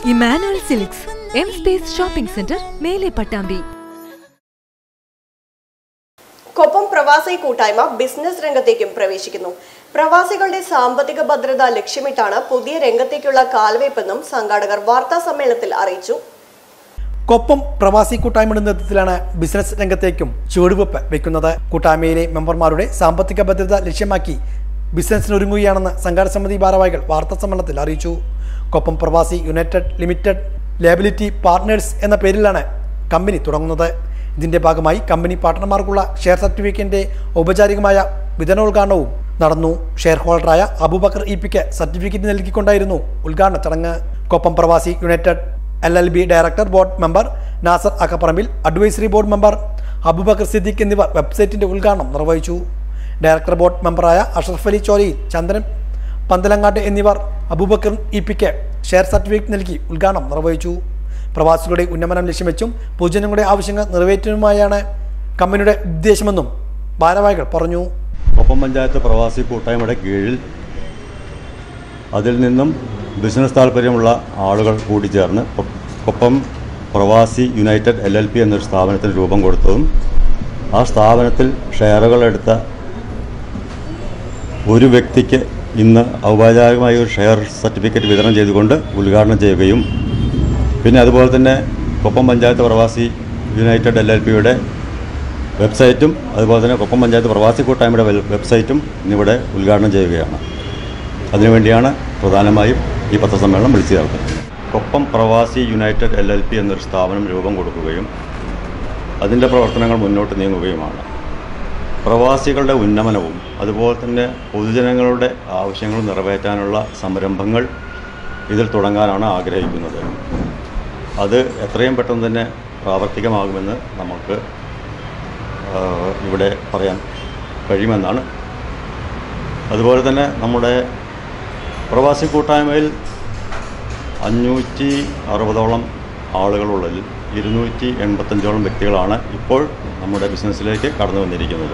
Emmanuel silks M space shopping centre മേലെ പട്ടാമ്പി കൊപ്പം പ്രവാസി കൂട്ടായ്മ ബിസിനസ് രംഗത്തേക്കും പ്രവേശിക്കുന്നു പ്രവാസികളുടെ സാമ്പത്തിക ഭദ്രത ലക്ഷ്യമിട്ടാണ് പുതിയ രംഗത്തേക്കുള്ള കാൽവയ്പെന്നും സംഘാടകർ വാർത്താ സമ്മേളനത്തിൽ അറിയിച്ചു കൊപ്പം പ്രവാസി കൂട്ടായ്മയുടെ നേതൃത്വത്തിലാണ് ബിസിനസ് രംഗത്തേക്കും ചുവടുവെപ്പ് വെക്കുന്നത് കൂട്ടായ്മയിലെ മെമ്പർമാരുടെ സാമ്പത്തിക ഭദ്രത ലക്ഷ്യമാക്കി ബിസിനസ്സിന് ഒരുങ്ങുകയാണെന്ന് സംഘാടക സമിതി ഭാരവാഹികൾ വാർത്താ സമ്മേളനത്തിൽ അറിയിച്ചു Koppam Pravasi United limited liability partners എന്ന പേരിലാണ് കമ്പനി തുടങ്ങുന്നത് ഇതിന്റെ ഭാഗമായി കമ്പനി പാർട്ട്ണർമാർക്കുള്ള ഷെയർ സർട്ടിഫിക്കറ്റിന്റെ ഔപചാരികമായ വിതരണോദ്ഘാടനവും നടന്നു ഷെയർ ഹോൾഡറായ അബൂബക്കർ ഇ പിക്ക് സർട്ടിഫിക്കറ്റ് നൽകിക്കൊണ്ടായിരുന്നു ഉദ്ഘാടന ചടങ്ങ് Koppam Pravasi united L L B director board member Nasar Akkaparambil advisory board member Abubakar Siddique എന്നിവർ വെബ്സൈറ്റിന്റെ ഉദ്ഘാടനം നിർവഹിച്ചു ഡയറക്ടർ ബോർഡ് മെമ്പറായ അഷറഫ് അലി ചോലയിൽ ചന്ദ്രൻ പന്തലങ്ങാട്ട് എന്നിവർ അബൂബക്കർ ഇ പിക്ക് ഷെയർ സർട്ടിഫിക്കറ്റ് നൽകി ഉദ്ഘാടനം നിർവഹിച്ചു പ്രവാസികളുടെ ഉന്നമനം ലക്ഷ്യം വെച്ചും പൊതുജനങ്ങളുടെ ആവശ്യങ്ങൾ നിറവേറ്റുന്നതുമായാണ് കമ്പനിയുടെ ഉദ്ദേശമെന്നും ഭാരവാഹികൾ പറഞ്ഞു കൊപ്പം പഞ്ചായത്ത് പ്രവാസി കൂട്ടായ്മയുടെ കീഴിൽ അതിൽ നിന്നും ബിസിനസ് താല്പര്യമുള്ള ആളുകൾ കൂടിച്ചേർന്ന് കൊ- Koppam Pravasi united L L P എന്നൊരു സ്ഥാപനത്തിന് രൂപം കൊടുത്തതും ആ സ്ഥാപനത്തിൽ ഷെയറുകൾ എടുത്ത ഒരു വ്യക്തിക്ക് ഇന്ന് ഔപചാരികമായ ഒരു ഷെയർ സർട്ടിഫിക്കറ്റ് വിതരണം ചെയ്തുകൊണ്ട് ഉദ്ഘാടനം ചെയ്യുകയും പിന്നെ അതുപോലെ തന്നെ കൊപ്പം പഞ്ചായത്ത് പ്രവാസി യുണൈറ്റഡ് എൽ എൽ പിയുടെ വെബ്സൈറ്റും അതുപോലെ തന്നെ കൊപ്പം പഞ്ചായത്ത് പ്രവാസി കൂട്ടായ്മയുടെ വെൽ- വെബ്സൈറ്റും ഇന്നിവിടെ ഉദ്ഘാടനം ചെയ്യുകയാണ് അതിനുവേണ്ടിയാണ് പ്രധാനമായും ഈ പത്രസമ്മേളനം വിളിച്ചു ചേർത്തത് Koppam Pravasi united L L P എന്നൊരു സ്ഥാപനം രൂപം കൊടുക്കുകയും അതിൻ്റെ പ്രവർത്തനങ്ങൾ മുന്നോട്ട് നീങ്ങുകയുമാണ് പ്രവാസികളുടെ ഉന്നമനവും അതുപോലെ തന്നെ പൊതുജനങ്ങളുടെ ആവശ്യങ്ങൾ നിറവേറ്റാനുള്ള സംരംഭങ്ങൾ ഇതിൽ തുടങ്ങാനാണ് ആഗ്രഹിക്കുന്നത് അത് എത്രയും പെട്ടെന്ന് തന്നെ പ്രാവർത്തികമാകുമെന്ന് നമുക്ക് ആ, ഇവിടെ പറയാൻ കഴിയുമെന്നാണ് അതുപോലെ തന്നെ നമ്മുടെ പ്രവാസി കൂട്ടായ്മയിൽ അഞ്ഞൂറ്റി അറുപതോളം ആളുകളുള്ളതിൽ ഇരുന്നൂറ്റി എൺപത്തഞ്ചോളം വ്യക്തികളാണ് ഇപ്പോൾ നമ്മുടെ ബിസിനസ്സിലേക്ക് കടന്നു വന്നിരിക്കുന്നത്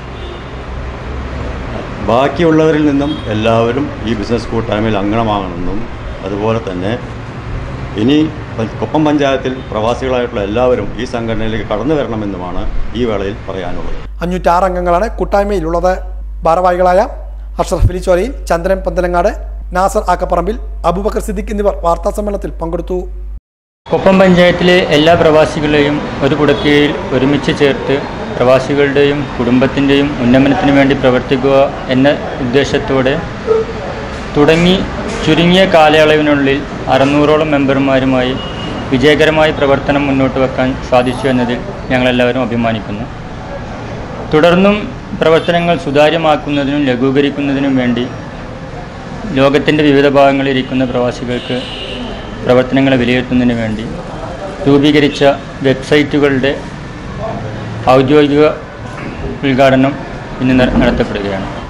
ബാക്കിയുള്ളവരിൽ നിന്നും എല്ലാവരും ഈ ബിസിനസ് കൂട്ടായ്മയിൽ അംഗമാകണമെന്നും അതുപോലെ തന്നെ ഇനി പ- കൊപ്പം പഞ്ചായത്തിൽ പ്രവാസികളായിട്ടുള്ള എല്ലാവരും ഈ സംഘടനയിലേക്ക് കടന്നു വരണമെന്നുമാണ് ഈ വേളയിൽ പറയാനുള്ളത് അഞ്ഞൂറ്റാറ് അംഗങ്ങളാണ് കൂട്ടായ്മയിലുള്ളത് ഭാരവാഹികളായ അഷ്റഫ് അലി ചോലയിൽ ചന്ദ്രൻ പന്തലങ്ങാട് നാസർ ആക്കപ്പറമ്പിൽ അബൂബക്കർ സിദ്ദിഖ് എന്നിവർ വാർത്താ സമ്മേളനത്തിൽ പങ്കെടുത്തു കൊപ്പം പഞ്ചായത്തിലെ എല്ലാ പ്രവാസികളെയും ഒരു കുടക്കീഴിൽ ഒരുമിച്ച് ചേർത്ത് പ്രവാസികളുടെയും കുടുംബത്തിൻ്റെയും ഉന്നമനത്തിന് വേണ്ടി പ്രവർത്തിക്കുക എന്ന ഉദ്ദേശത്തോടെ തുടങ്ങി ചുരുങ്ങിയ കാലയളവിനുള്ളിൽ അറുന്നൂറോളം മെമ്പർമാരുമായി വിജയകരമായി പ്രവർത്തനം മുന്നോട്ട് വെക്കാൻ സാധിച്ചു എന്നതിൽ ഞങ്ങളെല്ലാവരും അഭിമാനിക്കുന്നു തുടർന്നും പ്രവർത്തനങ്ങൾ സുതാര്യമാക്കുന്നതിനും ലഘൂകരിക്കുന്നതിനും വേണ്ടി ലോകത്തിൻ്റെ വിവിധ ഭാഗങ്ങളിൽ ഇരിക്കുന്ന പ്രവാസികൾക്ക് പ്രവർത്തനങ്ങളെ വിലയിരുത്തുന്നതിന് വേണ്ടി രൂപീകരിച്ച വെബ്സൈറ്റുകളുടെ ഔദ്യോഗിക ഉദ്ഘാടനം ഇന്ന് നട- നടത്തപ്പെടുകയാണ്